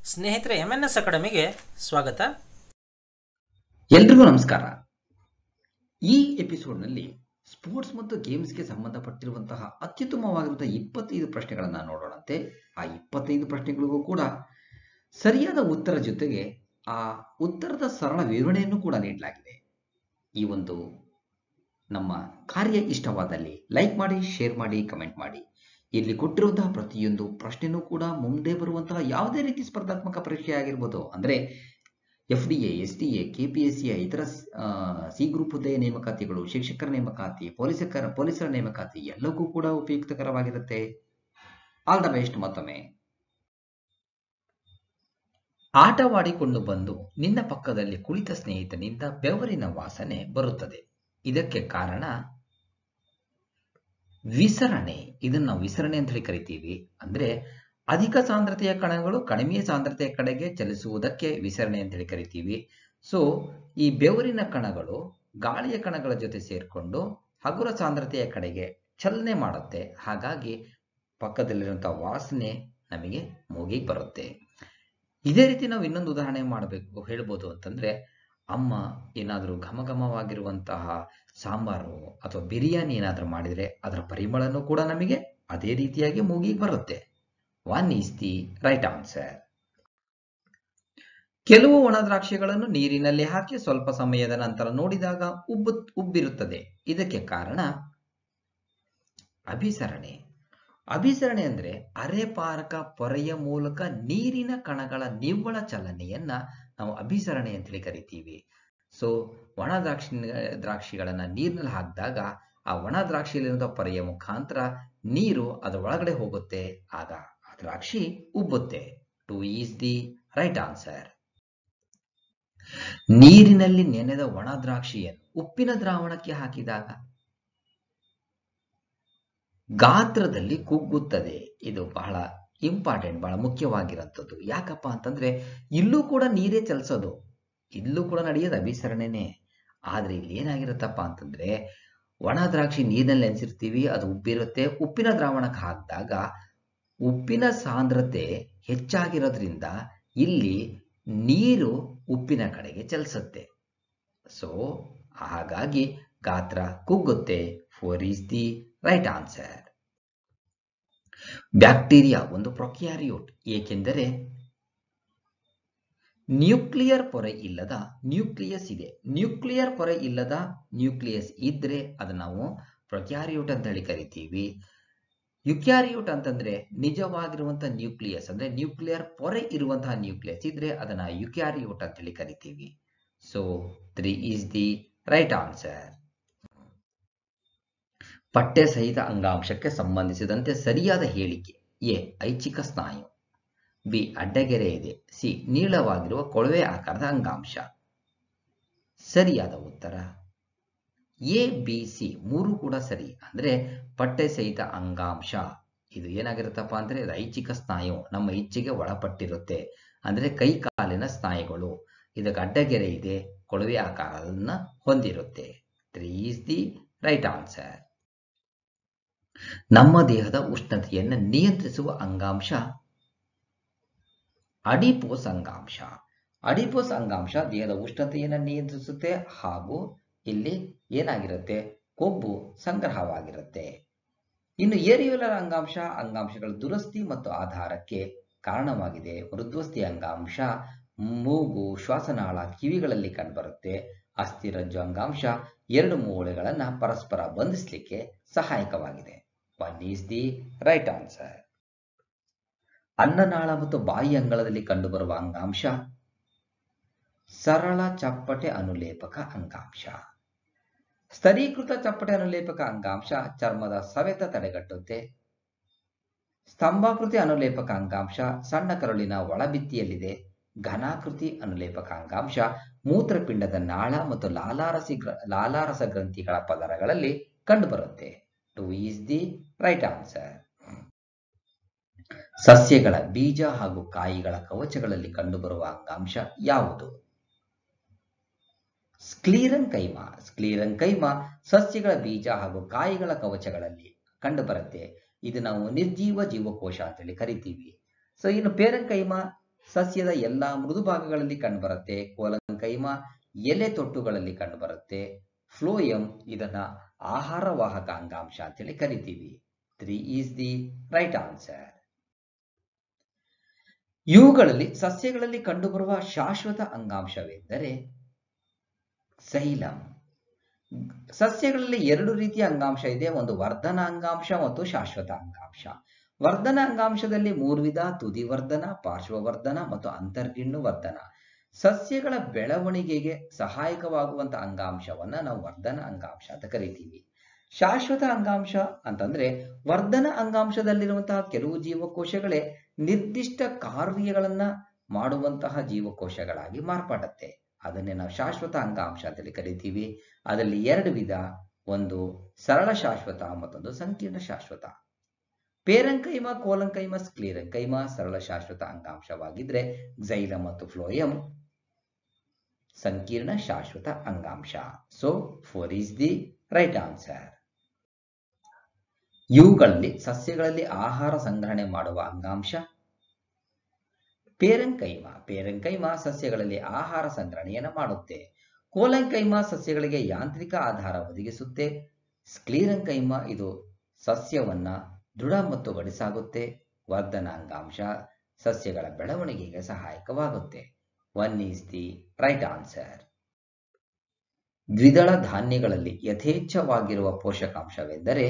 ಸ್ನೇಹಿತರೆ M N S ಅಕಾಡೆಮಿಗೆ ಸ್ವಾಗತ ಎಲ್ರಿಗೂ ನಮಸ್ಕಾರ ಈ ಎಪಿಸೋಡ್ನಲ್ಲಿ ಸ್ಪೋರ್ಟ್ಸ್ ಮತ್ತು ಗೇಮ್ಸ್ಗೆ ಸಂಬಂಧಪಟ್ಟಿರುವಂತಹ ಅತ್ಯುತ್ತಮವಾಗಿರುವಂತಹ ಇಪ್ಪತ್ತೈದು ಪ್ರಶ್ನೆಗಳನ್ನ ನೋಡೋಣಂತೆ ಆ ಇಪ್ಪತ್ತೈದು ಪ್ರಶ್ನೆಗಳಿಗೂ ಕೂಡ ಸರಿಯಾದ ಉತ್ತರ ಜೊತೆಗೆ ಆ ಉತ್ತರದ ಸರಳ ವಿವರಣೆಯನ್ನು ಕೂಡ ನೀಡಲಾಗಿದೆ ಈ ಒಂದು ನಮ್ಮ ಕಾರ್ಯ ಇಷ್ಟವಾದಲ್ಲಿ ಲೈಕ್ ಮಾಡಿ ಶೇರ್ ಮಾಡಿ ಕಮೆಂಟ್ ಮಾಡಿ ಇಲ್ಲಿ ಕೊಟ್ಟಿರುವಂತಹ ಪ್ರತಿಯೊಂದು ಪ್ರಶ್ನೆನೂ ಕೂಡ ಮುಂದೆ ಬರುವಂತಹ ಯಾವುದೇ ರೀತಿ ಸ್ಪರ್ಧಾತ್ಮಕ ಪರೀಕ್ಷೆ ಆಗಿರ್ಬೋದು ಅಂದ್ರೆ F D A S D A K P S C ಇತರ ಆ, ಸಿ ಗ್ರೂಪ್ ಹುದ್ದೆಯ ನೇಮಕಾತಿಗಳು ಶಿಕ್ಷಕರ ನೇಮಕಾತಿ ಪೊಲೀಸರ ಪೊಲೀಸರ ನೇಮಕಾತಿ ಎಲ್ಲಕ್ಕೂ ಕೂಡ ಉಪಯುಕ್ತಕರವಾಗಿರುತ್ತೆ ಆಲ್ ದ ಬೆಸ್ಟ್ ಮತ್ತೊಮ್ಮೆ ಆಟವಾಡಿಕೊಂಡು ಬಂದು ನಿನ್ನ ಪಕ್ಕದಲ್ಲಿ ಕುಳಿತ ಸ್ನೇಹಿತನಿಂದ ಬೆವರಿನ ವಾಸನೆ ಬರುತ್ತದೆ ಇದಕ್ಕೆ ಕಾರಣ ವಿಸರಣೆ ಇದನ್ನ ನಾವು ವಿಸರಣೆ ಅಂತ ಹೇಳಿ ಕರಿತೀವಿ ಅಂದ್ರೆ ಅಧಿಕ ಸಾಂದ್ರತೆಯ ಕಣಗಳು ಕಡಿಮೆ ಸಾಂದ್ರತೆಯ ಕಡೆಗೆ ಚಲಿಸುವುದಕ್ಕೆ ವಿಸರಣೆ ಅಂತ ಹೇಳಿ ಕರಿತೀವಿ ಸೊ ಈ ಬೆವರಿನ ಕಣಗಳು ಗಾಳಿಯ ಕಣಗಳ ಜೊತೆ ಸೇರಿಕೊಂಡು ಹಗುರ ಸಾಂದ್ರತೆಯ ಕಡೆಗೆ ಚಲನೆ ಮಾಡುತ್ತೆ ಹಾಗಾಗಿ ಪಕ್ಕದಲ್ಲಿರುವಂತಹ ವಾಸನೆ ನಮಗೆ ಮೂಗಿಗೆ ಬರುತ್ತೆ ಇದೇ ರೀತಿ ನಾವು ಇನ್ನೊಂದು ಉದಾಹರಣೆ ಮಾಡಬೇಕು ಹೇಳ್ಬೋದು ಅಂತಂದ್ರೆ ಅಮ್ಮ ಏನಾದರೂ ಘಮಘಮವಾಗಿರುವಂತಹ ಸಾಂಬಾರು ಅಥವಾ ಬಿರಿಯಾನಿ ಏನಾದರೂ ಮಾಡಿದ್ರೆ ಅದರ ಪರಿಮಳನೂ ಕೂಡ ನಮಗೆ ಅದೇ ರೀತಿಯಾಗಿ ಮೂಗಿಗೆ ಬರುತ್ತೆ one is the right answer ಕೆಲವು ಒಣ ದ್ರಾಕ್ಷಿಗಳನ್ನು ನೀರಿನಲ್ಲಿ ಹಾಕಿ ಸ್ವಲ್ಪ ಸಮಯದ ನಂತರ ನೋಡಿದಾಗ ಉಬ್ಬು ಉಬ್ಬಿರುತ್ತದೆ ಇದಕ್ಕೆ ಕಾರಣ ಅಭಿಸರಣೆ ಅಭಿಸರಣೆ ಅಂದ್ರೆ ಅರೆಪಾರಕ ಪೊರೆಯ ಮೂಲಕ ನೀರಿನ ಕಣಗಳ ನಿವ್ವಳ ಚಲನೆಯನ್ನ ನಾವು ಅಭಿಸರಣೆ ಅಂತ ಹೇಳಿ ಕರಿತೀವಿ ಸೊ ಒಣ ದ್ರಾಕ್ಷಿ ದ್ರಾಕ್ಷಿಗಳನ್ನ ನೀರಿನಲ್ಲಿ ಹಾಕಿದಾಗ ಆ ಒಣ ದ್ರಾಕ್ಷಿಯಲ್ಲಿರುವಂತಹ ಪೊರೆಯ ಮುಖಾಂತರ ನೀರು ಅದರ ಒಳಗಡೆ ಹೋಗುತ್ತೆ ಆಗ ಆ ದ್ರಾಕ್ಷಿ ಉಬ್ಬುತ್ತೆ two is the right answer ನೀರಿನಲ್ಲಿ ನೆನೆದ ಒಣ ದ್ರಾಕ್ಷಿಯನ್ನು ಉಪ್ಪಿನ ದ್ರಾವಣಕ್ಕೆ ಹಾಕಿದಾಗ ಗಾತ್ರದಲ್ಲಿ ಕುಗ್ಗುತ್ತದೆ ಇದು ಬಹಳ ಇಂಪಾರ್ಟೆಂಟ್ ಬಹಳ ಮುಖ್ಯವಾಗಿರಂಥದ್ದು ಯಾಕಪ್ಪ ಅಂತಂದ್ರೆ ಇಲ್ಲೂ ಕೂಡ ನೀರೇ ಚಲಿಸೋದು ಇಲ್ಲೂ ಕೂಡ ನಡೆಯೋದು ಅಭಿಸರಣೆನೇ ಆದ್ರೆ ಇಲ್ಲಿ ಏನಾಗಿರುತ್ತಪ್ಪ ಅಂತಂದ್ರೆ ಒಣ ದ್ರಾಕ್ಷಿ ನೀರಿನಲ್ಲಿ ನೆನೆಸಿರ್ತೀವಿ ಅದು ಉಬ್ಬಿರುತ್ತೆ ಉಪ್ಪಿನ ದ್ರಾವಣಕ್ಕೆ ಹಾಕಿದಾಗ ಉಪ್ಪಿನ ಸಾಂದ್ರತೆ ಹೆಚ್ಚಾಗಿರೋದ್ರಿಂದ ಇಲ್ಲಿ ನೀರು ಉಪ್ಪಿನ ಕಡೆಗೆ ಚಲಿಸುತ್ತೆ ಸೊ ಹಾಗಾಗಿ ಗಾತ್ರ ಕುಗ್ಗುತ್ತೆ four is the right answer bacteria ಒಂದು ಪ್ರೊಕ್ಯಾರಿಯೋಟ್ ಏಕೆಂದರೆ ನ್ಯೂಕ್ಲಿಯರ್ ಪೊರೆ ಇಲ್ಲದ ನ್ಯೂಕ್ಲಿಯಸ್ ಇದೆ ನ್ಯೂಕ್ಲಿಯರ್ ಪೊರೆ ಇಲ್ಲದ ನ್ಯೂಕ್ಲಿಯಸ್ ಇದ್ರೆ ಅದನ್ನ ನಾವು ಪ್ರೊಕ್ಯಾರಿಯೋಟ್ ಅಂತ ಹೇಳಿ ಕರಿತೀವಿ ಯುಕ್ಯಾರಿಯೋಟ್ ಅಂತಂದ್ರೆ ನಿಜವಾಗಿರುವಂತಹ ನ್ಯೂಕ್ಲಿಯಸ್ ಅಂದ್ರೆ ನ್ಯೂಕ್ಲಿಯರ್ ಪೊರೆ ಇರುವಂತಹ ನ್ಯೂಕ್ಲಿಯಸ್ ಇದ್ರೆ ಅದನ್ನ ಯುಕ್ಯಾರಿಯೋಟ್ ಅಂತ ಹೇಳಿ ಕರಿತೀವಿ so three is the right answer ಪಠ್ಯ ಸಹಿತ ಅಂಗಾಂಶಕ್ಕೆ ಸಂಬಂಧಿಸಿದಂತೆ ಸರಿಯಾದ ಹೇಳಿಕೆ ಎ ಐಚ್ಛಿಕ ಸ್ನಾಯು ಬಿ ಅಡ್ಡಗೆರೆ ಇದೆ ಸಿ ನೀಳವಾಗಿರುವ ಕೊಳವೆ ಆಕಾರದ ಅಂಗಾಂಶ ಸರಿಯಾದ ಉತ್ತರ ಎ ಬಿ ಸಿ ಮೂರು ಕೂಡ ಸರಿ ಅಂದ್ರೆ ಪಠ್ಯ ಸಹಿತ ಅಂಗಾಂಶ ಇದು ಏನಾಗಿರುತ್ತಪ್ಪ ಅಂದ್ರೆ ಇದು ಐಚ್ಛಿಕ ಸ್ನಾಯು ನಮ್ಮ ಇಚ್ಛೆಗೆ ಒಳಪಟ್ಟಿರುತ್ತೆ ಅಂದ್ರೆ ಕೈ ಕಾಲಿನ ಸ್ನಾಯುಗಳು ಇದಕ್ಕೆ ಅಡ್ಡಗೆರೆ ಇದೆ ಕೊಳವೆ ಆಕಾರದನ್ನ ಹೊಂದಿರುತ್ತೆ three is the right answer ನಮ್ಮ ದೇಹದ ಉಷ್ಣತೆಯನ್ನು ನಿಯಂತ್ರಿಸುವ ಅಂಗಾಂಶ ಅಡಿಪೋಸ್ ಅಂಗಾಂಶ ಅಡಿಪೋಸ್ ಅಂಗಾಂಶ ದೇಹದ ಉಷ್ಣತೆಯನ್ನು ನಿಯಂತ್ರಿಸುತ್ತೆ ಹಾಗೂ ಇಲ್ಲಿ ಏನಾಗಿರುತ್ತೆ ಕೊಬ್ಬು ಸಂಗ್ರಹವಾಗಿರುತ್ತೆ ಇನ್ನು ಏರಿಯುಲರ್ ಅಂಗಾಂಶ ಅಂಗಾಂಶಗಳ ದುರಸ್ತಿ ಮತ್ತು ಆಧಾರಕ್ಕೆ ಕಾರಣವಾಗಿದೆ ಮೃದ್ವಸ್ತಿ ಅಂಗಾಂಶ ಮೂಗು ಶ್ವಾಸನಾಳ ಕಿವಿಗಳಲ್ಲಿ ಕಂಡುಬರುತ್ತೆ ಅಸ್ಥಿರಜ್ಜು ಅಂಗಾಂಶ ಎರಡು ಮೂಳೆಗಳನ್ನ ಪರಸ್ಪರ ಬಂಧಿಸಲಿಕ್ಕೆ ಸಹಾಯಕವಾಗಿದೆ one is the right answer ಅನ್ನನಾಳ ಮತ್ತು ಬಾಯಿ ಅಂಗಳದಲ್ಲಿ ಕಂಡುಬರುವ ಅಂಗಾಂಶ ಸರಳ ಚಪ್ಪಟೆ ಅನುಲೇಪಕ ಅಂಗಾಂಶ ಸ್ತರೀಕೃತ ಚಪ್ಪಟೆ ಅನುಲೇಪಕ ಅಂಗಾಂಶ ಚರ್ಮದ ಸವೆತ ತಡೆಗಟ್ಟುತ್ತೆ ಸ್ತಂಭಾಕೃತಿ ಅನುಲೇಪಕ ಅಂಗಾಂಶ ಸಣ್ಣ ಕರುಳಿನ ಒಳಭಿತ್ತಿಯಲ್ಲಿದೆ ಘನಾಕೃತಿ ಅನುಲೇಪಕ ಅಂಗಾಂಶ ಮೂತ್ರಪಿಂಡದ ನಾಳ ಮತ್ತು ಲಾಲಾರಸಿ ಗ್ರ ಲಾಲಾರಸ ಗ್ರಂಥಿಗಳ ಪದರಗಳಲ್ಲಿ ಕಂಡುಬರುತ್ತೆ two is the right answer ಸಸ್ಯಗಳ ಬೀಜ ಹಾಗೂ ಕಾಯಿಗಳ ಕವಚಗಳಲ್ಲಿ ಕಂಡುಬರುವ ಅಂಗಾಂಶ ಯಾವುದು ಸ್ಕ್ಲೀರಂಕೈಮ ಸ್ಕ್ಲೀರಂಕೈಮ ಸಸ್ಯಗಳ ಬೀಜ ಹಾಗೂ ಕಾಯಿಗಳ ಕವಚಗಳಲ್ಲಿ ಕಂಡುಬರುತ್ತೆ ಇದು ನಾವು ನಿರ್ಜೀವ ಜೀವಕೋಶ ಅಂತೇಳಿ ಕರಿತೀವಿ ಸೊ ಇನ್ನು ಪೇರಂಕೈಮ ಸಸ್ಯದ ಎಲ್ಲಾ ಮೃದು ಭಾಗಗಳಲ್ಲಿ ಕಂಡುಬರುತ್ತೆ ಕೋಲಂಕೈಮ ಎಲೆ ತೊಟ್ಟುಗಳಲ್ಲಿ ಕಂಡುಬರುತ್ತೆ ಫ್ಲೋಯಂ ಇದನ್ನ ಆಹಾರವಾಹಕ ಅಂಗಾಂಶ ಅಂತೇಳಿ ಕರಿತೀವಿ three is the right answer ಇವುಗಳಲ್ಲಿ ಸಸ್ಯಗಳಲ್ಲಿ ಕಂಡುಬರುವ ಶಾಶ್ವತ ಅಂಗಾಂಶವೆಂದರೆ ಸೈಲಂ ಸಸ್ಯಗಳಲ್ಲಿ ಎರಡು ರೀತಿಯ ಅಂಗಾಂಶ ಇದೆ ಒಂದು ವರ್ಧನ ಅಂಗಾಂಶ ಮತ್ತು ಶಾಶ್ವತ ಅಂಗಾಂಶ ವರ್ಧನ ಅಂಗಾಂಶದಲ್ಲಿ ಮೂರು ವಿಧ ತುದಿ ವರ್ಧನ ಪಾರ್ಶ್ವವರ್ಧನ ಮತ್ತು ಅಂತರ್ಗಿಣ್ಣು ವರ್ಧನ ಸಸ್ಯಗಳ ಬೆಳವಣಿಗೆಗೆ ಸಹಾಯಕವಾಗುವಂತ ಅಂಗಾಂಶವನ್ನ ನಾವು ವರ್ಧನ ಅಂಗಾಂಶ ಅಂತ ಕರಿತೀವಿ ಶಾಶ್ವತ ಅಂಗಾಂಶ ಅಂತಂದ್ರೆ ವರ್ಧನ ಅಂಗಾಂಶದಲ್ಲಿರುವಂತಹ ಕೆಲವು ಜೀವಕೋಶಗಳೇ ನಿರ್ದಿಷ್ಟ ಕಾರ್ಯಗಳನ್ನ ಮಾಡುವಂತಹ ಜೀವಕೋಶಗಳಾಗಿ ಮಾರ್ಪಡುತ್ತೆ ಅದನ್ನೇ ನಾವು ಶಾಶ್ವತ ಅಂಗಾಂಶ ಅಂತೇಳಿ ಕರಿತೀವಿ ಅದರಲ್ಲಿ ಎರಡು ವಿಧ ಒಂದು ಸರಳ ಶಾಶ್ವತ ಮತ್ತೊಂದು ಸಂಕೀರ್ಣ ಶಾಶ್ವತ ಪೇರಂಕೈಮ ಕೋಲಂಕೈಮ ಸ್ಕ್ಲೀರಂಕೈಮ ಸರಳ ಶಾಶ್ವತ ಅಂಗಾಂಶವಾಗಿದ್ರೆ ಝೈಲ ಮತ್ತು ಫ್ಲೋಯಂ ಸಂಕೀರ್ಣ ಶಾಶ್ವತ ಅಂಗಾಂಶ so four is the right answer ಇವುಗಳಲ್ಲಿ ಸಸ್ಯಗಳಲ್ಲಿ ಆಹಾರ ಸಂಗ್ರಹಣೆ ಮಾಡುವ ಅಂಗಾಂಶ ಪೇರಂಕೈಮ ಪೇರಂಕೈಮ ಸಸ್ಯಗಳಲ್ಲಿ ಆಹಾರ ಸಂಗ್ರಹಣೆಯನ್ನು ಮಾಡುತ್ತೆ ಕೋಲಂಕೈಮ ಸಸ್ಯಗಳಿಗೆ ಯಾಂತ್ರಿಕ ಆಧಾರ ಒದಗಿಸುತ್ತೆ ಸ್ಕ್ಲೀರಂಕೈಮ ಇದು ಸಸ್ಯವನ್ನ ದೃಢ ಮತ್ತು ಗಡಿಸಾಗುತ್ತೆ ವರ್ಧನ ಅಂಗಾಂಶ ಸಸ್ಯಗಳ ಬೆಳವಣಿಗೆಗೆ ಸಹಾಯಕವಾಗುತ್ತೆ one is the right answer ದ್ವಿದಳ ಧಾನ್ಯಗಳಲ್ಲಿ ಯಥೇಚ್ಛವಾಗಿರುವ ಪೋಷಕಾಂಶವೆಂದರೆ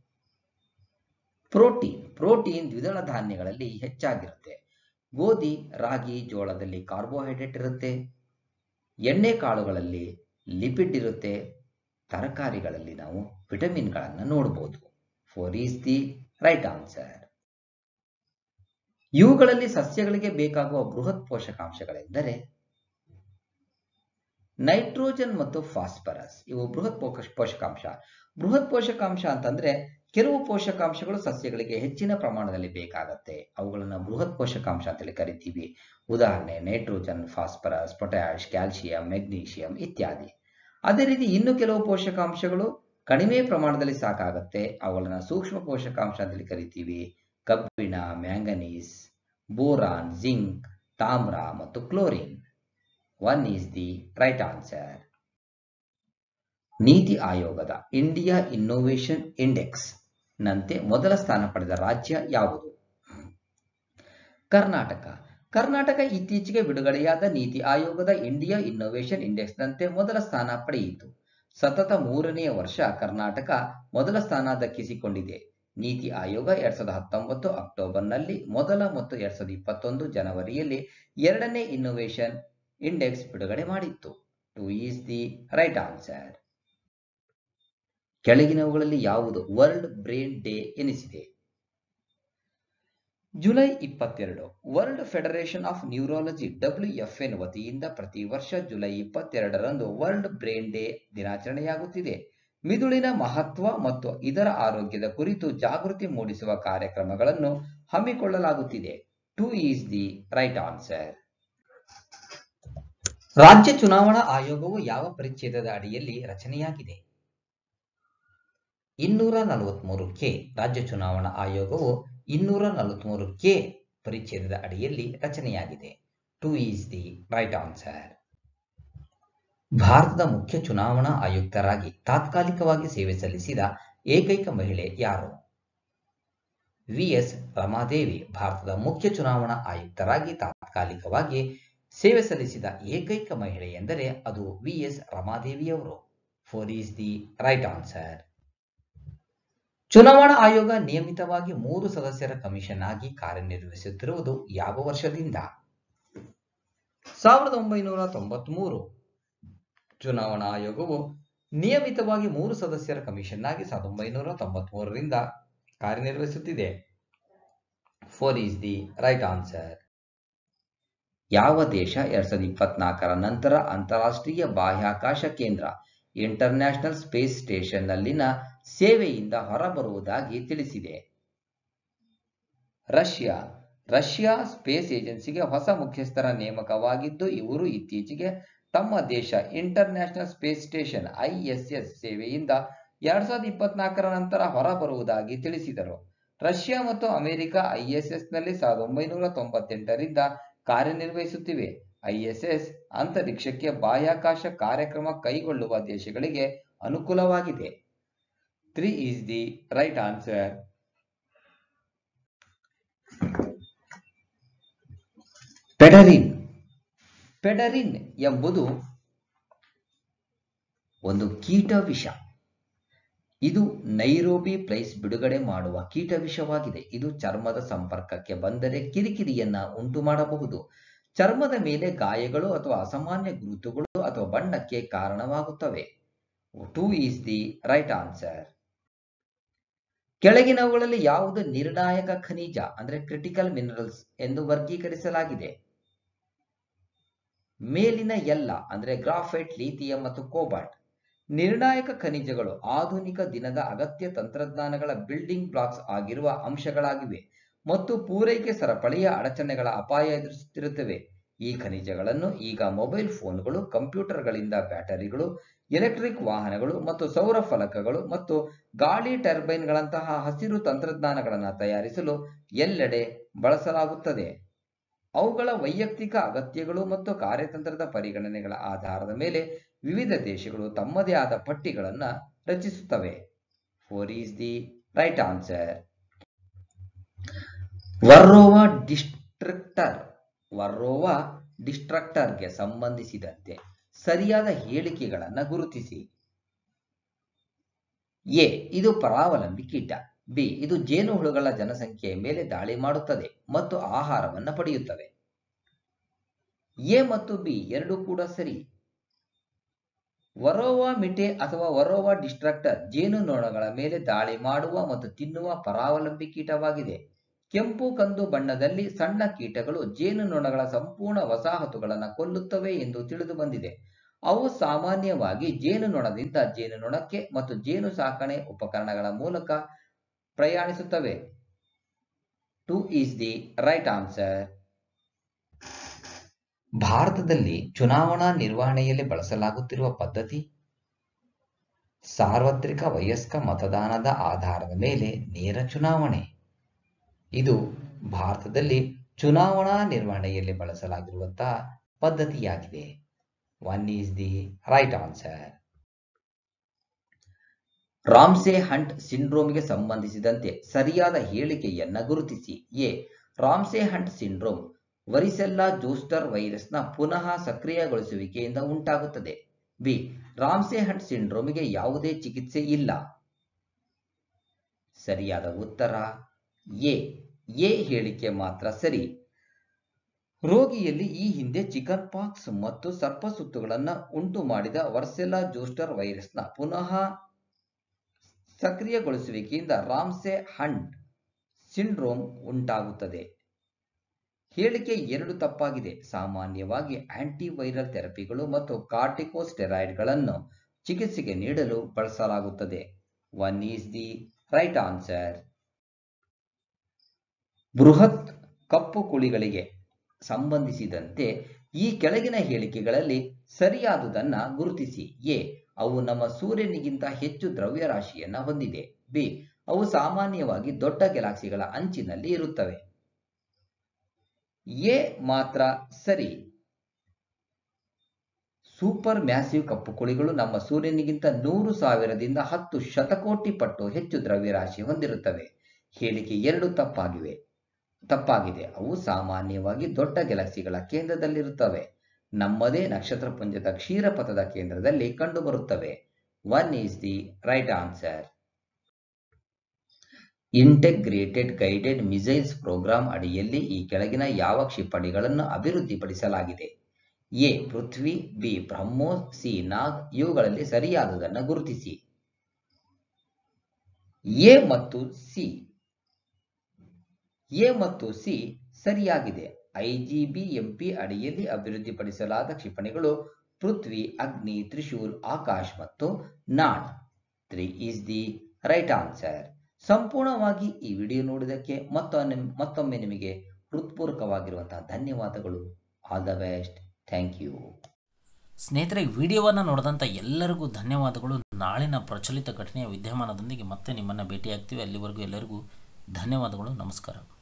ಪ್ರೋಟೀನ್ ಪ್ರೋಟೀನ್ ದ್ವಿದಳ ಧಾನ್ಯಗಳಲ್ಲಿ ಹೆಚ್ಚಾಗಿರುತ್ತೆ ಗೋಧಿ ರಾಗಿ ಜೋಳದಲ್ಲಿ ಕಾರ್ಬೋಹೈಡ್ರೇಟ್ ಇರುತ್ತೆ ಎಣ್ಣೆ ಕಾಳುಗಳಲ್ಲಿ ಲಿಪಿಡ್ ಇರುತ್ತೆ ತರಕಾರಿಗಳಲ್ಲಿ ನಾವು ವಿಟಮಿನ್ಗಳನ್ನು ನೋಡಬಹುದು four is the right answer ಇವುಗಳಲ್ಲಿ ಸಸ್ಯಗಳಿಗೆ ಬೇಕಾಗುವ ಬೃಹತ್ ಪೋಷಕಾಂಶಗಳೆಂದರೆ ನೈಟ್ರೋಜನ್ ಮತ್ತು ಫಾಸ್ಫರಸ್ ಇವು ಬೃಹತ್ ಪೋಷಕಾಂಶ ಬೃಹತ್ ಪೋಷಕಾಂಶ ಅಂತಂದ್ರೆ ಕೆಲವು ಪೋಷಕಾಂಶಗಳು ಸಸ್ಯಗಳಿಗೆ ಹೆಚ್ಚಿನ ಪ್ರಮಾಣದಲ್ಲಿ ಬೇಕಾಗತ್ತೆ ಅವುಗಳನ್ನು ಬೃಹತ್ ಪೋಷಕಾಂಶ ಅಂತೇಳಿ ಕರಿತೀವಿ ಉದಾಹರಣೆ nitrogen phosphorus potash calcium magnesium ಇತ್ಯಾದಿ ಅದೇ ರೀತಿ ಇನ್ನು ಕೆಲವು ಪೋಷಕಾಂಶಗಳು ಕಡಿಮೆ ಪ್ರಮಾಣದಲ್ಲಿ ಸಾಕಾಗತ್ತೆ ಅವುಗಳನ್ನ ಸೂಕ್ಷ್ಮ ಪೋಷಕಾಂಶ ಅಂತೇಳಿ ಕರಿತೀವಿ ಕಬ್ಬಿಣ ಮ್ಯಾಂಗನೀಸ್ ಬೋರಾನ್ ಜಿಂಕ್ ತಾಮ್ರ ಮತ್ತು chlorine one is the right answer NITI ಆಯೋಗದ ಇಂಡಿಯಾ ಇನ್ನೋವೇಷನ್ ಇಂಡೆಕ್ಸ್ ನಂತೆ ಮೊದಲ ಸ್ಥಾನ ಪಡೆದ ರಾಜ್ಯ ಯಾವುದು ಕರ್ನಾಟಕ ಕರ್ನಾಟಕ ಇತ್ತೀಚೆಗೆ ಬಿಡುಗಡೆಯಾದ ನೀತಿ ಆಯೋಗದ ಇಂಡಿಯಾ ಇನ್ನೋವೇಷನ್ ಇಂಡೆಕ್ಸ್ನಂತೆ ಮೊದಲ ಸ್ಥಾನ ಪಡೆಯಿತು ಸತತ ಮೂರನೆಯ ವರ್ಷ ಕರ್ನಾಟಕ ಮೊದಲ ಸ್ಥಾನ ದಕ್ಕಿಸಿಕೊಂಡಿದೆ ನೀತಿ ಆಯೋಗ ಎರಡ್ ಸಾವಿರದ ಹತ್ತೊಂಬತ್ತು ಅಕ್ಟೋಬರ್ನಲ್ಲಿ ಮೊದಲ ಮತ್ತು ಎರಡ್ ಸಾವಿರದ ಇಪ್ಪತ್ತೊಂದು ಜನವರಿಯಲ್ಲಿ ಎರಡನೇ ಇನ್ನೋವೇಷನ್ ಇಂಡೆಕ್ಸ್ ಬಿಡುಗಡೆ ಮಾಡಿತ್ತು two is the right answer ಕೆಳಗಿನವುಗಳಲ್ಲಿ ಯಾವುದು ವರ್ಲ್ಡ್ ಬ್ರೇನ್ ಡೇ ಎನಿಸಿದೆ ಜುಲೈ ಇಪ್ಪತ್ತೆರಡು world federation of neurology WFN ವತಿಯಿಂದ ಪ್ರತಿ ವರ್ಷ ಜುಲೈ ಇಪ್ಪತ್ತೆರಡರಂದು ವರ್ಲ್ಡ್ ಬ್ರೇನ್ ಡೇ ದಿನಾಚರಣೆಯಾಗುತ್ತಿದೆ ಮಿದುಳಿನ ಮಹತ್ವ ಮತ್ತು ಇದರ ಆರೋಗ್ಯದ ಕುರಿತು ಜಾಗೃತಿ ಮೂಡಿಸುವ ಕಾರ್ಯಕ್ರಮಗಳನ್ನು ಹಮ್ಮಿಕೊಳ್ಳಲಾಗುತ್ತಿದೆ two is the right answer ರಾಜ್ಯ ಚುನಾವಣಾ ಆಯೋಗವು ಯಾವ ಪರಿಚ್ಛೇದದ ಅಡಿಯಲ್ಲಿ ರಚನೆಯಾಗಿದೆ ಇನ್ನೂರ ನಲವತ್ಮೂರು ಕೆ ರಾಜ್ಯ ಚುನಾವಣಾ ಆಯೋಗವು ಇನ್ನೂರ ನಲವತ್ಮೂರು ಕೆ ಪರಿಚ್ಛೇದದ ಅಡಿಯಲ್ಲಿ ರಚನೆಯಾಗಿದೆ two is the right answer ಭಾರತದ ಮುಖ್ಯ ಚುನಾವಣಾ ಆಯುಕ್ತರಾಗಿ ತಾತ್ಕಾಲಿಕವಾಗಿ ಸೇವೆ ಸಲ್ಲಿಸಿದ ಏಕೈಕ ಮಹಿಳೆ ಯಾರು ವಿ ಎಸ್ ರಮಾದೇವಿ ಭಾರತದ ಮುಖ್ಯ ಚುನಾವಣಾ ಆಯುಕ್ತರಾಗಿ ತಾತ್ಕಾಲಿಕವಾಗಿ ಸೇವೆ ಸಲ್ಲಿಸಿದ ಏಕೈಕ ಮಹಿಳೆ ಎಂದರೆ ಅದು ವಿ ಎಸ್ ರಮಾದೇವಿಯವರು four is the right answer ಚುನಾವಣಾ ಆಯೋಗ ನಿಯಮಿತವಾಗಿ ಮೂರು ಸದಸ್ಯರ ಕಮಿಷನ್ ಆಗಿ ಕಾರ್ಯನಿರ್ವಹಿಸುತ್ತಿರುವುದು ಯಾವ ವರ್ಷದಿಂದ ಸಾವಿರದ ಒಂಬೈನೂರ ತೊಂಬತ್ಮೂರು ಚುನಾವಣಾ ಆಯೋಗವು ನಿಯಮಿತವಾಗಿ ಮೂರು ಸದಸ್ಯರ ಕಮಿಷನ್ ಆಗಿ ಸಾವಿರದ ಒಂಬೈನೂರ ತೊಂಬತ್ಮೂರರಿಂದ ಕಾರ್ಯನಿರ್ವಹಿಸುತ್ತಿದೆ four is the right answer ಯಾವ ದೇಶ ಎರಡ್ ಸಾವಿರದ ಇಪ್ಪತ್ನಾಲ್ಕರ ನಂತರ ಅಂತಾರಾಷ್ಟ್ರೀಯ ಬಾಹ್ಯಾಕಾಶ ಕೇಂದ್ರ ಇಂಟರ್ನ್ಯಾಷನಲ್ ಸ್ಪೇಸ್ ಸ್ಟೇಷನ್ನಲ್ಲಿನ ಸೇವೆಯಿಂದ ಹೊರಬರುವುದಾಗಿ ತಿಳಿಸಿದೆ ರಷ್ಯಾ ರಷ್ಯಾ ಸ್ಪೇಸ್ ಏಜೆನ್ಸಿಗೆ ಹೊಸ ಮುಖ್ಯಸ್ಥರ ನೇಮಕವಾಗಿದ್ದು ಇವರು ಇತ್ತೀಚೆಗೆ ತಮ್ಮ ದೇಶ ಇಂಟರ್ನ್ಯಾಷನಲ್ ಸ್ಪೇಸ್ ಸ್ಟೇಷನ್ ಐಎಸ್ಎಸ್ ಸೇವೆಯಿಂದ ಎರಡ್ ಸಾವಿರದ ಇಪ್ಪತ್ನಾಲ್ಕರ ನಂತರ ಹೊರಬರುವುದಾಗಿ ತಿಳಿಸಿದರು ರಷ್ಯಾ ಮತ್ತು ಅಮೆರಿಕ ಐಎಸ್ಎಸ್ನಲ್ಲಿ ಸಾವಿರದ ಒಂಬೈನೂರ ತೊಂಬತ್ತೆಂಟರಿಂದ ಕಾರ್ಯನಿರ್ವಹಿಸುತ್ತಿವೆ ಐಎಸ್ಎಸ್ ಅಂತರಿಕ್ಷಕ್ಕೆ ಬಾಹ್ಯಾಕಾಶ ಕಾರ್ಯಕ್ರಮ ಕೈಗೊಳ್ಳುವ ದೇಶಗಳಿಗೆ ಅನುಕೂಲವಾಗಿದೆ three is the right answer pederin pederin ಎಂಬುದು ಒಂದು ಕೀಟ ವಿಷ ಇದು ನೈರೋಬಿ ಪ್ಲೈಸ್ ಬಿಡುಗಡೆ ಮಾಡುವ ಕೀಟ ವಿಷವಾಗಿದೆ ಇದು ಚರ್ಮದ ಸಂಪರ್ಕಕ್ಕೆ ಬಂದರೆ ಕಿರಿಕಿರಿಯನ್ನ ಉಂಟು ಮಾಡಬಹುದು ಚರ್ಮದ ಮೇಲೆ ಗಾಯಗಳು ಅಥವಾ ಅಸಾಮಾನ್ಯ ಗುರುತುಗಳು ಅಥವಾ ಬಣ್ಣಕ್ಕೆ ಕಾರಣವಾಗುತ್ತವೆ two is the right answer ಕೆಳಗಿನವುಗಳಲ್ಲಿ ಯಾವುದು ನಿರ್ಣಾಯಕ ಖನಿಜ ಅಂದ್ರೆ ಕ್ರಿಟಿಕಲ್ ಮಿನರಲ್ಸ್ ಎಂದು ವರ್ಗೀಕರಿಸಲಾಗಿದೆ ಮೇಲಿನ ಎಲ್ಲ ಅಂದ್ರೆ ಗ್ರಾಫೈಟ್ ಲೀಥಿಯಂ ಮತ್ತು ಕೋಬಾಲ್ಟ್ ನಿರ್ಣಾಯಕ ಖನಿಜಗಳು ಆಧುನಿಕ ದಿನದ ಅಗತ್ಯ ತಂತ್ರಜ್ಞಾನಗಳ ಬಿಲ್ಡಿಂಗ್ ಬ್ಲಾಕ್ಸ್ ಆಗಿರುವ ಅಂಶಗಳಾಗಿವೆ ಮತ್ತು ಪೂರೈಕೆ ಸರಪಳಿಯ ಅಡಚಣೆಗಳ ಅಪಾಯ ಎದುರಿಸುತ್ತಿರುತ್ತವೆ ಈ ಖನಿಜಗಳನ್ನು ಈಗ ಮೊಬೈಲ್ ಫೋನ್ಗಳು ಕಂಪ್ಯೂಟರ್ಗಳಿಂದ ಬ್ಯಾಟರಿಗಳು ಎಲೆಕ್ಟ್ರಿಕ್ ವಾಹನಗಳು ಮತ್ತು ಸೌರ ಫಲಕಗಳು ಮತ್ತು ಗಾಳಿ ಟರ್ಬೈನ್ಗಳಂತಹ ಹಸಿರು ತಂತ್ರಜ್ಞಾನಗಳನ್ನು ತಯಾರಿಸಲು ಎಲ್ಲೆಡೆ ಬಳಸಲಾಗುತ್ತದೆ ಅವುಗಳ ವೈಯಕ್ತಿಕ ಅಗತ್ಯಗಳು ಮತ್ತು ಕಾರ್ಯತಂತ್ರದ ಪರಿಗಣನೆಗಳ ಆಧಾರದ ಮೇಲೆ ವಿವಿಧ ದೇಶಗಳು ತಮ್ಮದೇ ಆದ ಪಟ್ಟಿಗಳನ್ನು ರಚಿಸುತ್ತವೆ four is the right answer varroa destructor varroa ಡಿಸ್ಟ್ರಕ್ಟರ್ಗೆ ಸಂಬಂಧಿಸಿದಂತೆ ಸರಿಯಾದ ಹೇಳಿಕೆಗಳನ್ನು ಗುರುತಿಸಿ ಎ ಇದು ಪರಾವಲಂಬಿ ಕೀಟ ಬಿ ಇದು ಜೇನುಹುಳುಗಳ ಜನಸಂಖ್ಯೆಯ ಮೇಲೆ ದಾಳಿ ಮಾಡುತ್ತದೆ ಮತ್ತು ಆಹಾರವನ್ನು ಪಡೆಯುತ್ತವೆ ಎ ಮತ್ತು ಬಿ ಎರಡೂ ಕೂಡ ಸರಿ ವರೋವಾ ಮಿಟೆ ಅಥವಾ ವರೋವಾ ಡಿಸ್ಟ್ರಕ್ಟರ್ ಜೇನುನೊಣಗಳ ಮೇಲೆ ದಾಳಿ ಮಾಡುವ ಮತ್ತು ತಿನ್ನುವ ಪರಾವಲಂಬಿ ಕೀಟವಾಗಿದೆ ಕೆಂಪು ಕಂದು ಬಣ್ಣದಲ್ಲಿ ಸಣ್ಣ ಕೀಟಗಳು ಜೇನುನೊಣಗಳ ಸಂಪೂರ್ಣ ವಸಾಹತುಗಳನ್ನು ಕೊಲ್ಲುತ್ತವೆ ಎಂದು ತಿಳಿದು ಬಂದಿದೆ ಅವು ಸಾಮಾನ್ಯವಾಗಿ ಜೇನುನೊಣದಿಂದ ಜೇನುನೊಣಕ್ಕೆ ಮತ್ತು ಜೇನು ಸಾಕಣೆ ಉಪಕರಣಗಳ ಮೂಲಕ ಪ್ರಯಾಣಿಸುತ್ತವೆ two is the right answer ಭಾರತದಲ್ಲಿ ಚುನಾವಣಾ ನಿರ್ವಹಣೆಯಲ್ಲಿ ಬಳಸಲಾಗುತ್ತಿರುವ ಪದ್ಧತಿ ಸಾರ್ವತ್ರಿಕ ವಯಸ್ಕ ಮತದಾನದ ಆಧಾರದ ಮೇಲೆ ನೇರ ಚುನಾವಣೆ ಇದು ಭಾರತದಲ್ಲಿ ಚುನಾವಣಾ ನಿರ್ವಹಣೆಯಲ್ಲಿ ಬಳಸಲಾಗಿರುವಂತಹ ಪದ್ಧತಿಯಾಗಿದೆ one is the right answer Ramsay Hunt ಸಿಂಡ್ರೋಮ್ಗೆ ಸಂಬಂಧಿಸಿದಂತೆ ಸರಿಯಾದ ಹೇಳಿಕೆಯನ್ನ ಗುರುತಿಸಿ A Ramsay Hunt syndrome varicella zoster ವೈರಸ್ನ ಪುನಃ ಸಕ್ರಿಯಗೊಳಿಸುವಿಕೆಯಿಂದ ಉಂಟಾಗುತ್ತದೆ ಬಿ ರಾಮ್ಸೆ ಹಂಟ್ ಸಿಂಡ್ರೋಮ್ಗೆ ಯಾವುದೇ ಚಿಕಿತ್ಸೆ ಇಲ್ಲ ಸರಿಯಾದ ಉತ್ತರ ಎ ಎ ಹೇಳಿಕೆ ಮಾತ್ರ ಸರಿ ರೋಗಿಯಲ್ಲಿ ಈ ಹಿಂದೆ ಚಿಕನ್ ಪಾಕ್ಸ್ ಮತ್ತು ಸರ್ಪಸುತ್ತುಗಳನ್ನು ಉಂಟು ಮಾಡಿದ ವರ್ಸೆಲಾ ಜೋಸ್ಟರ್ ವೈರಸ್ನ ಪುನಃ ಸಕ್ರಿಯಗೊಳಿಸುವಿಕೆಯಿಂದ ರಾಮ್ಸೆ ಹಂಟ್ ಸಿಂಡ್ರೋಮ್ ಉಂಟಾಗುತ್ತದೆ ಹೇಳಿಕೆ ಎರಡು ತಪ್ಪಾಗಿದೆ ಸಾಮಾನ್ಯವಾಗಿ ಆಂಟಿವೈರಲ್ ಥೆರಪಿಗಳು ಮತ್ತು ಕಾರ್ಟಿಕೋಸ್ಟೆರಾಯ್ಡ್ಗಳನ್ನು ಚಿಕಿತ್ಸೆಗೆ ನೀಡಲು ಬಳಸಲಾಗುತ್ತದೆ one is the right answer ಬೃಹತ್ ಕಪ್ಪು ಕುಳಿಗಳಿಗೆ ಸಂಬಂಧಿಸಿದಂತೆ ಈ ಕೆಳಗಿನ ಹೇಳಿಕೆಗಳಲ್ಲಿ ಸರಿಯಾದುದನ್ನ ಗುರುತಿಸಿ ಎ ಅವು ನಮ್ಮ ಸೂರ್ಯನಿಗಿಂತ ಹೆಚ್ಚು ದ್ರವ್ಯರಾಶಿಯನ್ನ ಹೊಂದಿದೆ ಬಿ ಅವು ಸಾಮಾನ್ಯವಾಗಿ ದೊಡ್ಡ ಗ್ಯಾಲಕ್ಸಿಗಳ ಅಂಚಿನಲ್ಲಿ ಇರುತ್ತವೆ ಎ ಮಾತ್ರ ಸರಿ ಸೂಪರ್ ಮ್ಯಾಸಿವ್ ಕಪ್ಪುಕುಳಿಗಳು ನಮ್ಮ ಸೂರ್ಯನಿಗಿಂತ ನೂರು ಸಾವಿರದಿಂದ ಹತ್ತು ಶತಕೋಟಿ ಪಟ್ಟು ಹೆಚ್ಚು ದ್ರವ್ಯರಾಶಿ ಹೊಂದಿರುತ್ತವೆ ಹೇಳಿಕೆ ಎರಡು ತಪ್ಪಾಗಿವೆ ತಪ್ಪಾಗಿದೆ ಅವು ಸಾಮಾನ್ಯವಾಗಿ ದೊಡ್ಡ ಗ್ಯಾಲಕ್ಸಿಗಳ ಕೇಂದ್ರದಲ್ಲಿರುತ್ತವೆ ನಮ್ಮದೇ ನಕ್ಷತ್ರ ಪುಂಜದ ಕ್ಷೀರಪಥದ ಕೇಂದ್ರದಲ್ಲಿ ಕಂಡುಬರುತ್ತವೆ one is the right answer integrated guided missiles program ಅಡಿಯಲ್ಲಿ ಈ ಕೆಳಗಿನ ಯಾವ ಕ್ಷಿಪಣಿಗಳನ್ನು ಅಭಿವೃದ್ಧಿಪಡಿಸಲಾಗಿದೆ A Prithvi B BrahMos C Nag ಇವುಗಳಲ್ಲಿ ಸರಿಯಾದುದನ್ನು ಗುರುತಿಸಿ ಎ ಮತ್ತು ಸಿ ಎ ಮತ್ತು ಸಿ ಸರಿಯಾಗಿದೆ ಐಜಿಬಿಎಂಪಿ ಅಡಿಯಲ್ಲಿ ಅಭಿವೃದ್ಧಿಪಡಿಸಲಾದ ಕ್ಷಿಪಣಿಗಳು ಪೃಥ್ವಿ ಅಗ್ನಿ ತ್ರಿಶೂಲ್ ಆಕಾಶ್ ಮತ್ತು ನಾಡ್ three is the right answer ಸಂಪೂರ್ಣವಾಗಿ ಈ ವಿಡಿಯೋ ನೋಡಿದ್ದಕ್ಕೆ ಮತ್ತೊಮ್ಮೆ ಮತ್ತೊಮ್ಮೆ ನಿಮಗೆ ಹೃತ್ಪೂರ್ವಕವಾಗಿರುವಂತಹ ಧನ್ಯವಾದಗಳು all the best thank you ಸ್ನೇಹಿತರೆ ವಿಡಿಯೋವನ್ನು ನೋಡಿದಂಥ ಎಲ್ಲರಿಗೂ ಧನ್ಯವಾದಗಳು ನಾಳಿನ ಪ್ರಚಲಿತ ಘಟನೆಯ ವಿದ್ಯಮಾನದೊಂದಿಗೆ ಮತ್ತೆ ನಿಮ್ಮನ್ನು ಭೇಟಿಯಾಗ್ತೀವಿ ಅಲ್ಲಿವರೆಗೂ ಎಲ್ಲರಿಗೂ ಧನ್ಯವಾದಗಳು ನಮಸ್ಕಾರ